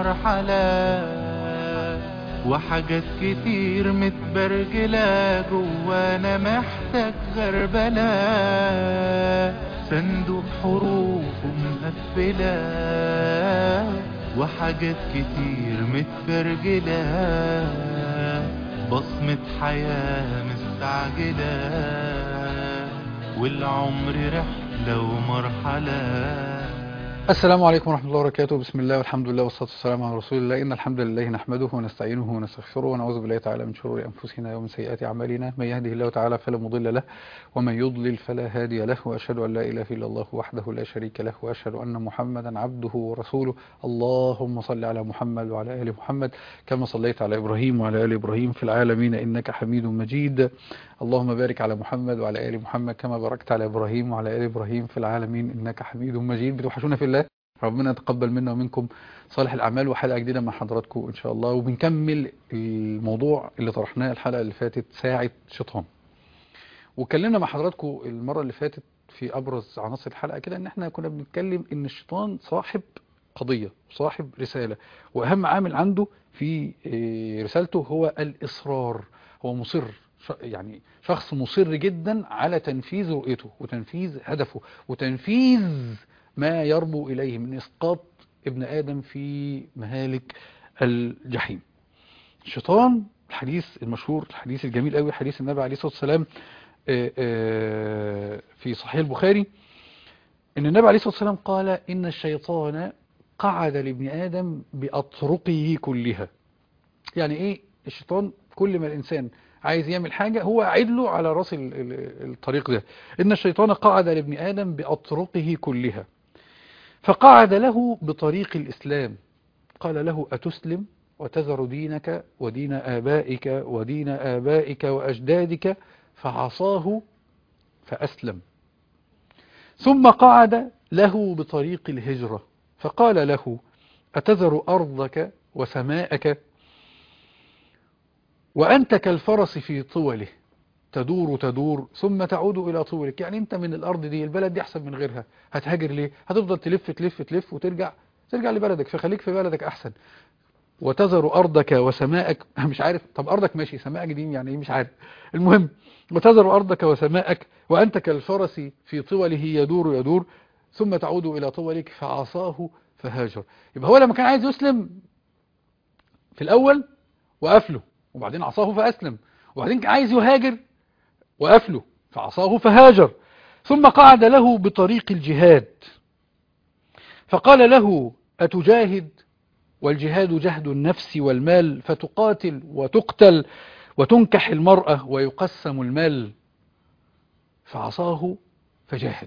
مرحلة وحاجات كتير متبرجلة جوانا محتاج غربلة صندوق حروف مقفلة وحاجات كتير متبرجلة بصمة حياة مستعجلة والعمر رحلة ومرحلة السلام عليكم ورحمة الله وبركاته بسم الله والحمد لله والصلاة والسلام على رسول الله إن الحمد لله نحمده ونستعينه ونستغفره ونعوذ بالله تعالى من شرور أنفسنا ومن سيئات أعمالنا من يهده الله تعالى فلا مضل له ومن يضلل فلا هادي له وأشهد أن لا إله إلا الله وحده لا شريك له وأشهد أن محمدا عبده ورسوله اللهم صل على محمد وعلى آل محمد كما صليت على إبراهيم وعلى آل إبراهيم في العالمين إنك حميد مجيد اللهم بارك على محمد وعلى آل محمد كما باركت على إبراهيم وعلى آل إبراهيم في العالمين إنك حميد مجيد بتوحشونا في الله ربنا يتقبل منا ومنكم صالح الأعمال وحلقة جديدة مع حضراتكم إن شاء الله وبنكمل الموضوع اللي طرحناه الحلقة اللي فاتت ساعة شيطان واتكلمنا مع حضراتكم المرة اللي فاتت في أبرز عناصر الحلقة كده إن إحنا كنا بنتكلم إن الشيطان صاحب قضية صاحب رسالة وأهم عامل عنده في رسالته هو الإصرار هو مصر يعني شخص مصر جدا على تنفيذ رؤيته وتنفيذ هدفه وتنفيذ ما يربو إليه من إسقاط ابن آدم في مهالك الجحيم الشيطان الحديث المشهور الحديث الجميل قوي حديث النبي عليه الصلاة والسلام في صحيح البخاري ان النبي عليه الصلاة والسلام قال إن الشيطان قعد لابن آدم بأطرقه كلها يعني إيه الشيطان كل ما الإنسان عايز يعمل حاجة هو قاعد له على راس الطريق ده إن الشيطان قعد لابن آدم بأطرقه كلها فقعد له بطريق الإسلام قال له أتسلم وتذر دينك ودين آبائك ودين آبائك وأجدادك فعصاه فأسلم ثم قعد له بطريق الهجرة فقال له أتذر أرضك وسماءك وأنت كالفرس في طوله تدور تدور ثم تعود إلى طولك يعني أنت من الأرض دي البلد دي أحسن من غيرها هتهاجر ليه هتفضل تلف تلف تلف وترجع ترجع لبلدك فخليك في بلدك أحسن وتذر أرضك وسماءك مش عارف طب أرضك ماشي سماءك دي يعني إيه مش عارف المهم وتذر أرضك وسماءك وأنت كالفرس في طوله يدور يدور ثم تعود إلى طولك فعصاه فهاجر يبقى هو لما كان عايز يسلم في الأول وقفله وبعدين عصاه فأسلم وبعدين كان عايز يهاجر وقفله فعصاه فهاجر ثم قعد له بطريق الجهاد فقال له أتجاهد والجهاد جهد النفس والمال فتقاتل وتقتل وتنكح المرأة ويقسم المال فعصاه فجاهد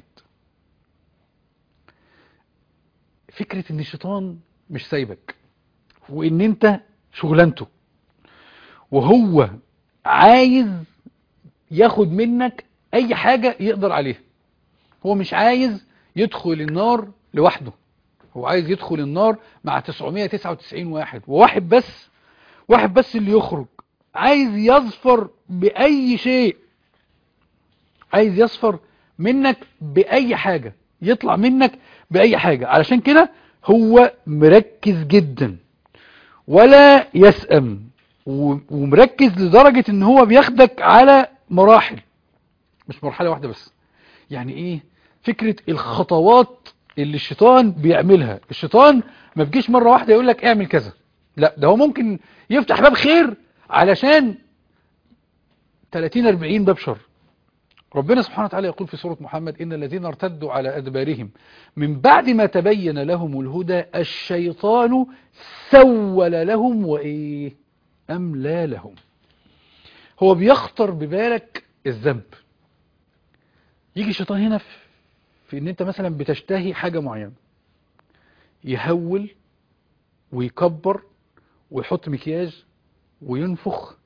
فكرة ان الشيطان مش سايبك وان انت شغلانته وهو عايز ياخد منك اي حاجة يقدر عليها هو مش عايز يدخل النار لوحده هو عايز يدخل النار مع 999 واحد وواحد بس واحد بس اللي يخرج عايز يظفر بأي شيء عايز يصفر منك بأي حاجة يطلع منك بأي حاجة علشان كده هو مركز جدا ولا يسأم ومركز لدرجة ان هو بياخدك على مراحل مش مرحلة واحدة بس يعني ايه فكرة الخطوات اللي الشيطان بيعملها الشيطان ما بيجيش مرة واحدة يقول لك اعمل كذا لا ده هو ممكن يفتح باب خير علشان 30 40 باب شر ربنا سبحانه وتعالى يقول في سورة محمد إن الذين ارتدوا على أدبارهم من بعد ما تبين لهم الهدى الشيطان سول لهم وإيه أملى لهم هو بيخطر ببالك الذنب يجي الشيطان هنا في, في ان انت مثلا بتشتهي حاجة معينة يهول ويكبر ويحط مكياج وينفخ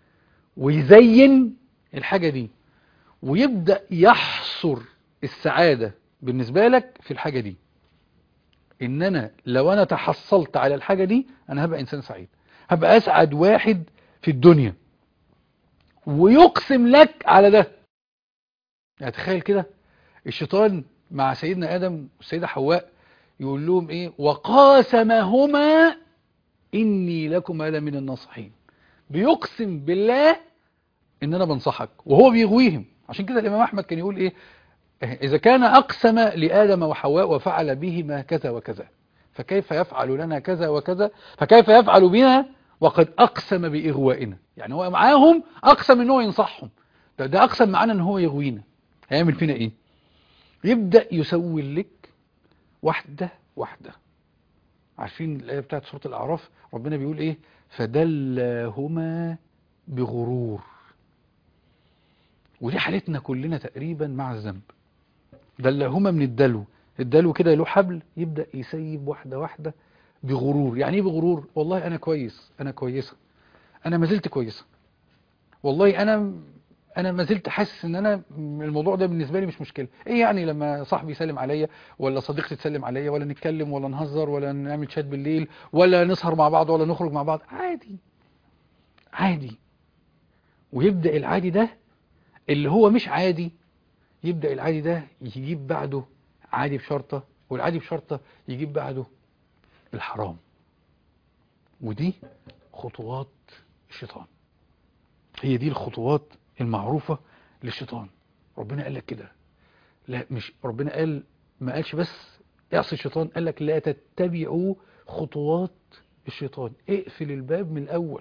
ويزين الحاجة دي ويبدأ يحصر السعادة بالنسبة لك في الحاجة دي ان انا لو انا تحصلت على الحاجة دي انا هبقى انسان سعيد هبقى اسعد واحد في الدنيا ويقسم لك على ده يعني تخيل كده الشيطان مع سيدنا ادم والسيدة حواء يقول لهم ايه وقاسمهما إني لكما لمن الناصحين بيقسم بالله إن أنا بنصحك وهو بيغويهم عشان كده الإمام أحمد كان يقول إيه إذا كان أقسم لآدم وحواء وفعل بهما كذا وكذا فكيف يفعل لنا كذا وكذا فكيف يفعل بنا وقد أقسم بإغوائنا يعني هو معاهم أقسم إن هو ينصحهم ده, ده أقسم معانا إن هو يغوينا هيعمل فينا إيه يبدأ يسول لك واحدة واحدة عارفين الآية بتاعت سورة الأعراف ربنا بيقول إيه فدلهما بغرور ودي حالتنا كلنا تقريبا مع الذنب دلهما من الدلو الدلو كده له حبل يبدأ يسيب واحدة واحدة بغرور يعني ايه بغرور والله انا كويس انا كويسة انا ما زلت كويسة والله انا انا ما زلت حاسس ان انا الموضوع ده بالنسبة لي مش مشكلة ايه يعني لما صاحبي يسلم عليا ولا صديقتي تسلم عليا ولا نتكلم ولا نهزر ولا نعمل شات بالليل ولا نسهر مع بعض ولا نخرج مع بعض عادي عادي ويبدأ العادي ده اللي هو مش عادي يبدأ العادي ده يجيب بعده عادي بشرطة والعادي بشرطة يجيب بعده الحرام ودي خطوات الشيطان هي دي الخطوات المعروفة للشيطان ربنا قال لك كده لا مش ربنا قال ما قالش بس اعصي الشيطان قال لك لا تتبعوا خطوات الشيطان اقفل الباب من الأول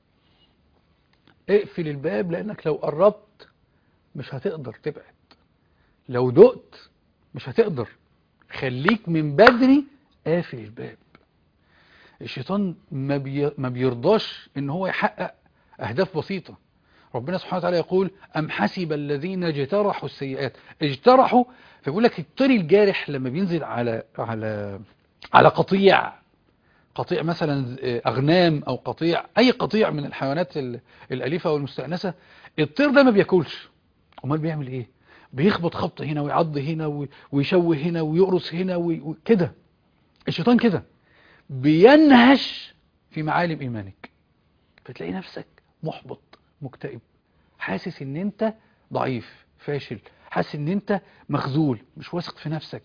اقفل الباب لأنك لو قربت مش هتقدر تبعد لو دقت مش هتقدر خليك من بدري قافل الباب الشيطان ما, بي... ما بيرضاش ان هو يحقق اهداف بسيطة ربنا سبحانه وتعالى يقول ام حسب الذين اجترحوا السيئات اجترحوا فيقول لك الطري الجارح لما بينزل على على على قطيع قطيع مثلا اغنام او قطيع اي قطيع من الحيوانات الاليفه والمستانسه الطير ده ما بياكلش امال بيعمل ايه بيخبط خبط هنا ويعض هنا ويشوه هنا ويقرص هنا وكده الشيطان كده بينهش في معالم إيمانك فتلاقي نفسك محبط مكتئب حاسس ان انت ضعيف فاشل حاسس ان انت مخذول مش واثق في نفسك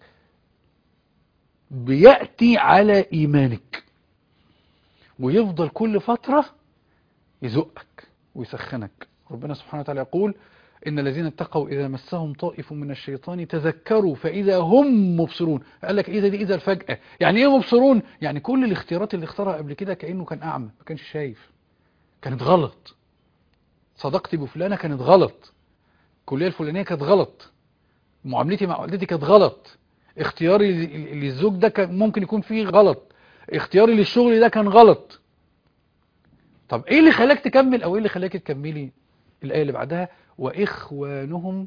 بيأتي على إيمانك ويفضل كل فترة يزقك ويسخنك ربنا سبحانه وتعالى يقول إن الذين اتقوا إذا مسهم طائف من الشيطان تذكروا فإذا هم مبصرون قال لك إذا دي إذا الفجأة يعني إيه مبصرون يعني كل الاختيارات اللي اختارها قبل كده كأنه كان أعمى ما كانش شايف كانت غلط صداقتي بفلانة كانت غلط الكلية الفلانية كانت غلط معاملتي مع والدتي كانت غلط اختياري للزوج ده كان ممكن يكون فيه غلط اختياري للشغل ده كان غلط طب ايه اللي خلاك تكمل او ايه اللي خلاك تكملي الآية اللي بعدها وإخوانهم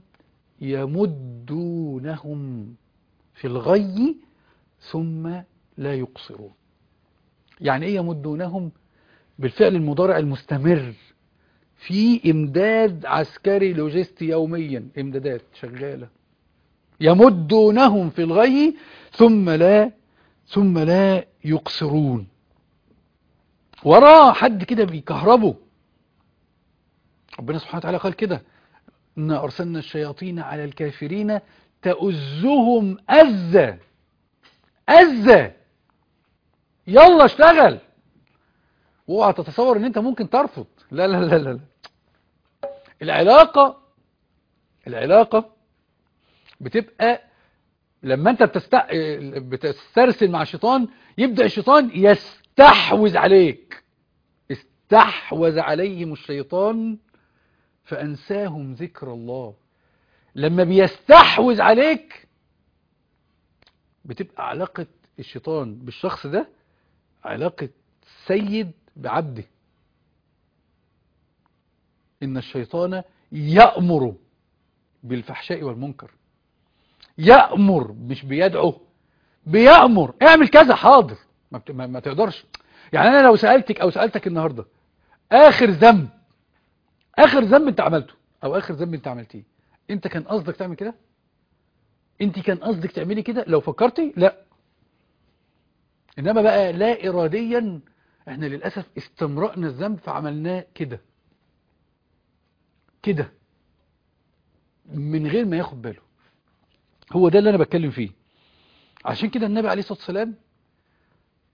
يمدونهم في الغي ثم لا يقصرون يعني ايه يمدونهم بالفعل المضارع المستمر في امداد عسكري لوجستي يوميا امدادات شغالة يمدونهم في الغي ثم لا ثم لا يقصرون وراه حد كده بيكهربه ربنا سبحانه وتعالى قال كده إنا أرسلنا الشياطين على الكافرين تأزهم أزة أزة يلا اشتغل واوعى تتصور ان انت ممكن ترفض لا لا لا لا العلاقة العلاقة بتبقى لما انت بتست... بتسترسل مع الشيطان يبدأ الشيطان يستحوذ عليك استحوذ عليهم الشيطان فأنساهم ذكر الله لما بيستحوذ عليك بتبقى علاقة الشيطان بالشخص ده علاقة سيد بعبده إن الشيطان يأمر بالفحشاء والمنكر يأمر مش بيدعو بيأمر اعمل كذا حاضر ما, بت... ما... ما تقدرش يعني أنا لو سألتك أو سألتك النهاردة آخر ذنب آخر ذنب أنت عملته أو آخر ذنب أنت عملتيه أنت كان قصدك تعمل كده أنت كان قصدك تعملي كده لو فكرتي لا إنما بقى لا إراديا احنا للأسف استمرأنا الذنب فعملناه كده كده من غير ما ياخد باله هو ده اللي أنا بتكلم فيه عشان كده النبي عليه الصلاة والسلام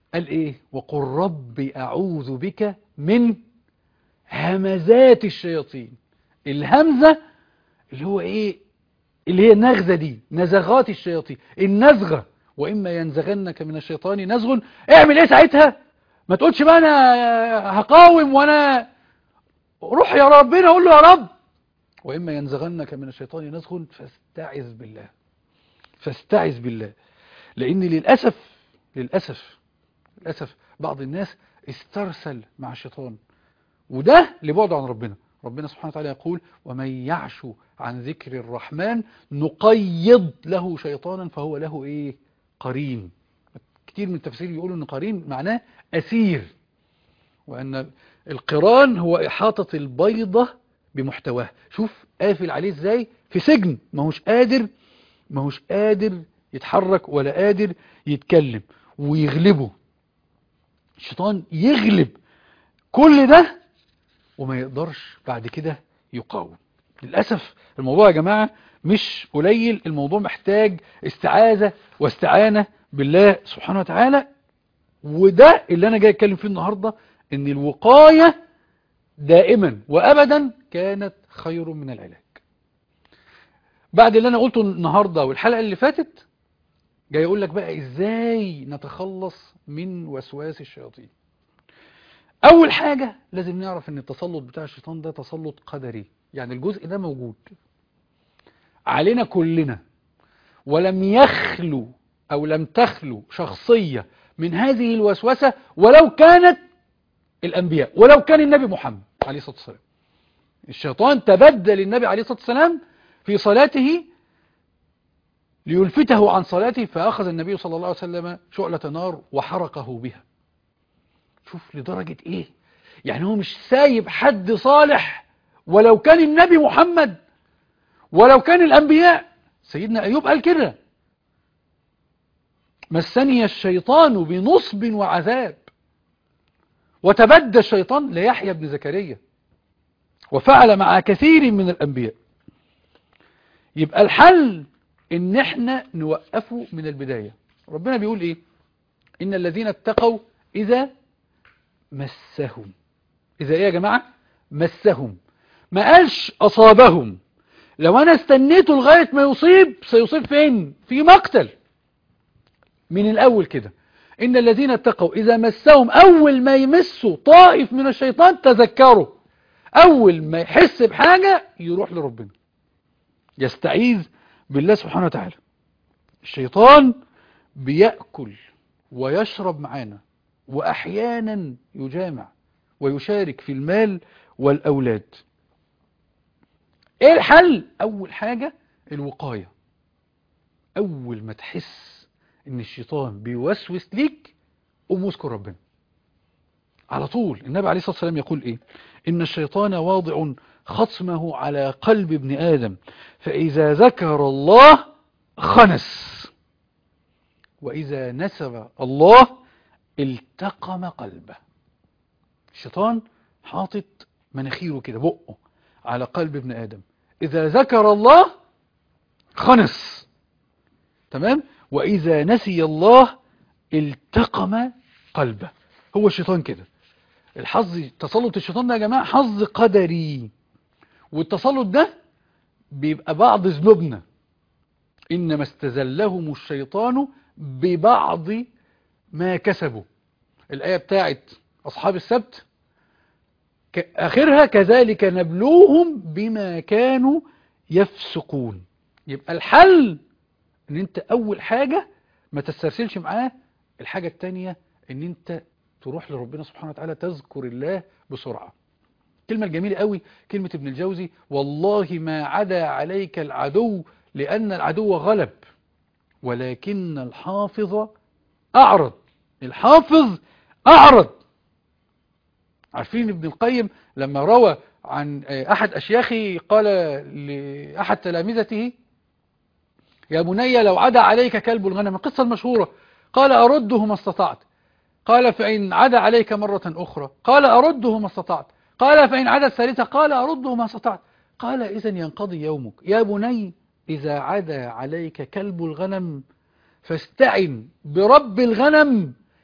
قال ايه وقل رب اعوذ بك من همزات الشياطين الهمزة اللي هو ايه اللي هي النغزة دي نزغات الشياطين النزغة واما ينزغنك من الشيطان نزغ اعمل ايه ساعتها ما تقولش بقى انا هقاوم وانا روح يا ربنا قول له يا رب واما ينزغنك من الشيطان نزغ فاستعذ بالله فاستعذ بالله لان للاسف للاسف للاسف بعض الناس استرسل مع الشيطان وده لبعده عن ربنا ربنا سبحانه وتعالى يقول ومن يعش عن ذكر الرحمن نقيض له شيطانا فهو له ايه قرين كتير من التفسير يقولوا ان قرين معناه اسير وان القران هو احاطه البيضه بمحتواه شوف قافل عليه ازاي في سجن ما هوش قادر ما هوش قادر يتحرك ولا قادر يتكلم ويغلبه الشيطان يغلب كل ده وما يقدرش بعد كده يقاوم للأسف الموضوع يا جماعة مش قليل الموضوع محتاج استعاذة واستعانة بالله سبحانه وتعالى وده اللي أنا جاي أتكلم فيه النهاردة إن الوقاية دائما وأبدا كانت خير من العلاج بعد اللي أنا قلته النهاردة والحلقة اللي فاتت جاي أقول لك بقى إزاي نتخلص من وسواس الشياطين أول حاجة لازم نعرف إن التسلط بتاع الشيطان ده تسلط قدري يعني الجزء ده موجود علينا كلنا ولم يخلو أو لم تخلو شخصية من هذه الوسوسة ولو كانت الأنبياء ولو كان النبي محمد عليه الصلاة والسلام الشيطان تبدل النبي عليه الصلاة والسلام في صلاته ليلفته عن صلاته فأخذ النبي صلى الله عليه وسلم شعلة نار وحرقه بها شوف لدرجة ايه يعني هو مش سايب حد صالح ولو كان النبي محمد ولو كان الأنبياء سيدنا أيوب قال كده مسني الشيطان بنصب وعذاب وتبدى الشيطان ليحيى بن زكريا وفعل مع كثير من الأنبياء يبقى الحل ان احنا نوقفه من البداية ربنا بيقول ايه ان الذين اتقوا اذا مسهم اذا ايه يا جماعة مسهم ما قالش اصابهم لو انا استنيته لغاية ما يصيب سيصيب فين في مقتل من الاول كده ان الذين اتقوا اذا مسهم اول ما يمسوا طائف من الشيطان تذكروا اول ما يحس بحاجة يروح لربنا يستعيذ بالله سبحانه وتعالى الشيطان بيأكل ويشرب معانا وأحيانا يجامع ويشارك في المال والأولاد ايه الحل اول حاجة الوقاية اول ما تحس ان الشيطان بيوسوس ليك قوم اذكر ربنا على طول النبي عليه الصلاة والسلام يقول ايه ان الشيطان واضع خصمه على قلب ابن آدم فإذا ذكر الله خنس وإذا نسب الله التقم قلبه الشيطان حاطط مناخيره كده بقه على قلب ابن آدم إذا ذكر الله خنس تمام وإذا نسي الله التقم قلبه هو الشيطان كده الحظ تسلط الشيطان ده يا جماعة حظ قدري والتسلط ده بيبقى بعض ذنوبنا إنما استزلهم الشيطان ببعض ما كسبوا الآية بتاعت أصحاب السبت آخرها كذلك نبلوهم بما كانوا يفسقون يبقى الحل ان انت اول حاجة ما تسترسلش معاه الحاجة التانية ان انت تروح لربنا سبحانه وتعالى تذكر الله بسرعة الكلمة الجميلة قوي كلمة ابن الجوزي والله ما عدا عليك العدو لأن العدو غلب ولكن الحافظ أعرض الحافظ أعرض عارفين ابن القيم لما روى عن أحد أشياخه قال لأحد تلامذته يا بني لو عدا عليك كلب الغنم القصة المشهورة قال أرده ما استطعت قال فإن عدا عليك مرة أخرى قال أرده ما استطعت قال فإن عدا الثالثة قال أرده ما استطعت قال إذا ينقضي يومك يا بني إذا عدا عليك كلب الغنم فاستعن برب الغنم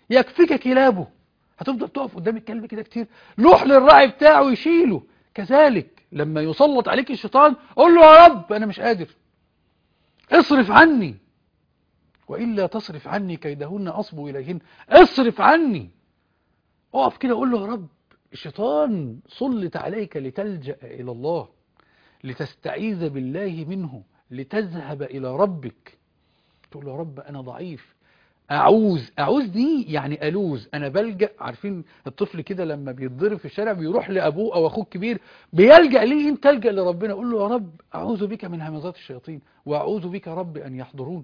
يكفيك كلابه هتفضل تقف قدام الكلب كده كتير روح للراعي بتاعه يشيله كذلك لما يسلط عليك الشيطان قول له يا رب انا مش قادر اصرف عني وإلا تصرف عني كيدهن أصبو إليهن اصرف عني اقف كده قول له يا رب الشيطان سلط عليك لتلجأ إلى الله لتستعيذ بالله منه لتذهب إلى ربك تقول له يا رب أنا ضعيف أعوز أعوز دي يعني ألوز أنا بلجأ عارفين الطفل كده لما بيتضرب في الشارع بيروح لأبوه أو أخوه الكبير بيلجأ ليه أنت تلجأ لربنا قول له يا رب أعوذ بك من همزات الشياطين وأعوذ بك يا رب أن يحضرون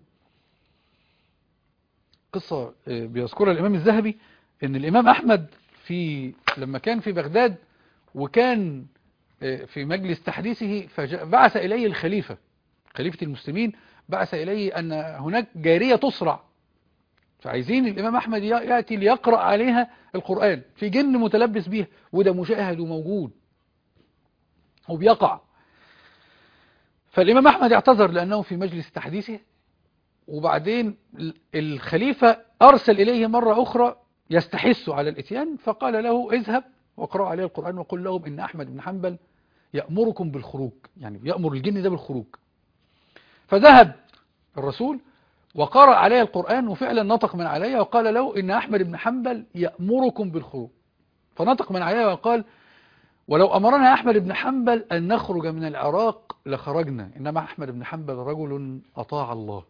قصة آه، بيذكرها الإمام الذهبي إن الإمام أحمد في لما كان في بغداد وكان آه، في مجلس تحديثه فبعث إليه الخليفة خليفة المسلمين بعث إليه أن هناك جارية تصرع فعايزين الإمام أحمد يأتي ليقرأ عليها القرآن في جن متلبس بيها وده مشاهد وموجود وبيقع فالإمام أحمد اعتذر لأنه في مجلس تحديثه وبعدين الخليفة أرسل إليه مرة أخرى يستحث على الإتيان فقال له اذهب واقرأ عليه القرآن وقل لهم إن أحمد بن حنبل يأمركم بالخروج يعني يأمر الجن ده بالخروج فذهب الرسول وقرأ عليه القرآن وفعلا نطق من عليه وقال له إن أحمد بن حنبل يأمركم بالخروج فنطق من عليه وقال ولو أمرنا أحمد بن حنبل أن نخرج من العراق لخرجنا إنما أحمد بن حنبل رجل أطاع الله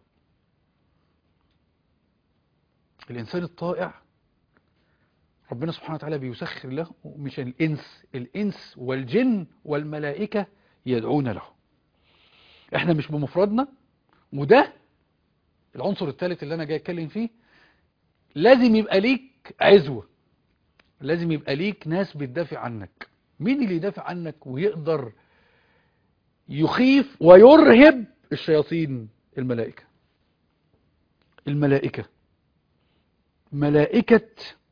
الإنسان الطائع ربنا سبحانه وتعالى بيسخر له مش الإنس الإنس والجن والملائكة يدعون له احنا مش بمفردنا وده العنصر الثالث اللي انا جاي اتكلم فيه لازم يبقى ليك عزوة لازم يبقى ليك ناس بتدافع عنك مين اللي يدافع عنك ويقدر يخيف ويرهب الشياطين الملائكة الملائكة ملائكة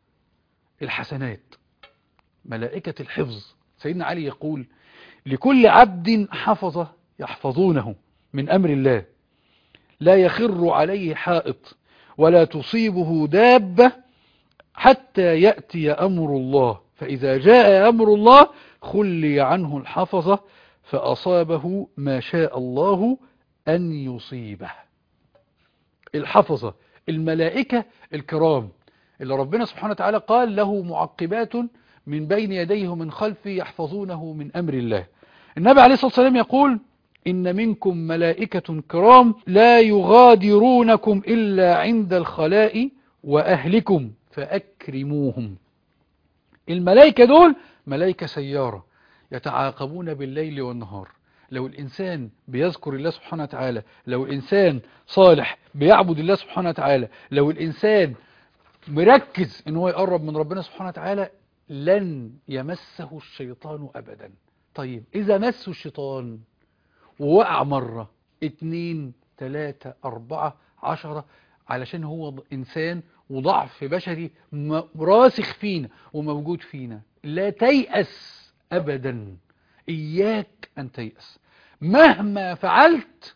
الحسنات ملائكة الحفظ سيدنا علي يقول لكل عبد حفظ يحفظونه من أمر الله لا يخر عليه حائط ولا تصيبه دابة حتى يأتي أمر الله فإذا جاء أمر الله خلي عنه الحفظة فأصابه ما شاء الله أن يصيبه الحفظة الملائكة الكرام اللي ربنا سبحانه وتعالى قال له معقبات من بين يديه ومن خلفه يحفظونه من أمر الله النبي عليه الصلاة والسلام يقول إن منكم ملائكة كرام لا يغادرونكم إلا عند الخلاء وأهلكم فأكرموهم الملائكة دول ملائكة سيارة يتعاقبون بالليل والنهار لو الإنسان بيذكر الله سبحانه وتعالى لو الإنسان صالح بيعبد الله سبحانه وتعالى لو الإنسان مركز ان هو يقرب من ربنا سبحانه وتعالى لن يمسه الشيطان أبدا طيب إذا مسه الشيطان ووقع مرة اتنين تلاتة أربعة عشرة علشان هو إنسان وضعف بشري راسخ فينا وموجود فينا لا تيأس أبدا إياك أن تيأس مهما فعلت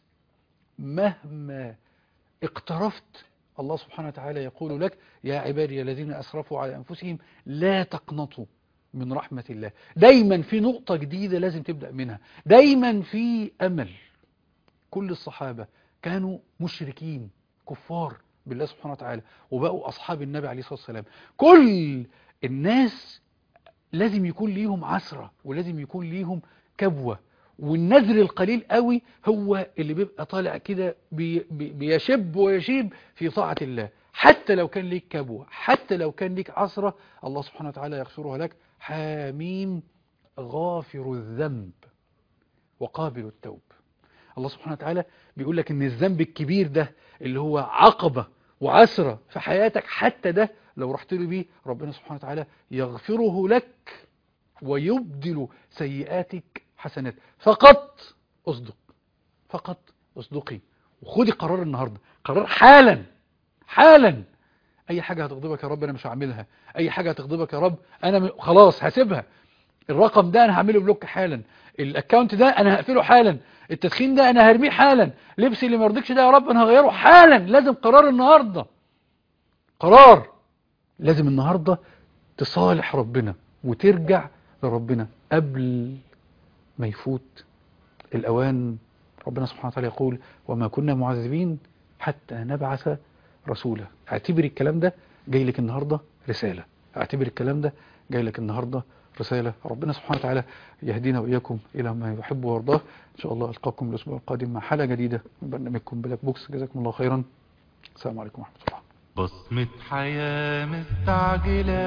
مهما اقترفت الله سبحانه وتعالى يقول لك يا عبادي الذين أسرفوا على أنفسهم لا تقنطوا من رحمة الله دايما في نقطة جديدة لازم تبدأ منها دايما في أمل كل الصحابة كانوا مشركين كفار بالله سبحانه وتعالى وبقوا أصحاب النبي عليه الصلاة والسلام كل الناس لازم يكون ليهم عسرة ولازم يكون ليهم كبوة والنذر القليل قوي هو اللي بيبقى طالع كده بي بي بيشب ويشيب في طاعة الله حتى لو كان ليك كبوة حتى لو كان ليك عسرة الله سبحانه وتعالى يغفرها لك حاميم غافر الذنب وقابل التوب الله سبحانه وتعالى بيقول لك ان الذنب الكبير ده اللي هو عقبة وعسرة في حياتك حتى ده لو رحت له بيه ربنا سبحانه وتعالى يغفره لك ويبدل سيئاتك حسنات فقط اصدق فقط اصدقي وخدي قرار النهاردة قرار حالا حالا اي حاجة هتغضبك يا رب انا مش هعملها اي حاجة هتغضبك يا رب انا م... خلاص هسيبها الرقم ده انا هعمله بلوك حالا الاكونت ده انا هقفله حالا التدخين ده انا هرميه حالا لبسي اللي ما يرضيكش ده يا رب انا هغيره حالا لازم قرار النهاردة قرار لازم النهاردة تصالح ربنا وترجع لربنا قبل ما يفوت الأوان ربنا سبحانه وتعالى يقول وما كنا معذبين حتى نبعث رسولا اعتبر الكلام ده جاي لك النهاردة رسالة اعتبر الكلام ده جاي لك النهاردة رسالة ربنا سبحانه وتعالى يهدينا وإياكم إلى ما يحب ويرضاه إن شاء الله ألقاكم الأسبوع القادم مع حلقة جديدة من برنامجكم بلاك بوكس جزاكم الله خيرا السلام عليكم ورحمة الله بصمة حياة مستعجلة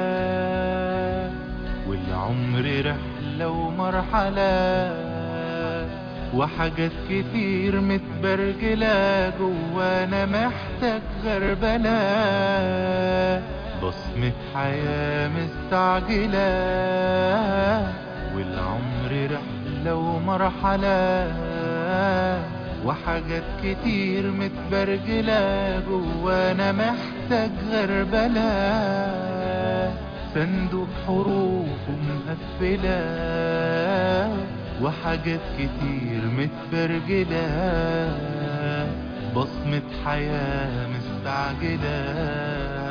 والعمر رحلة ومرحلة وحاجات كتير متبرجلة جوانا محتاج غربلة بصمة حياة مستعجلة والعمر رحلة ومرحلة وحاجات كتير متبرجلة جوانا محتاج غربلة صندوق حروف مقفلة وحاجات كتير متبرجلة بصمة حياة مستعجلة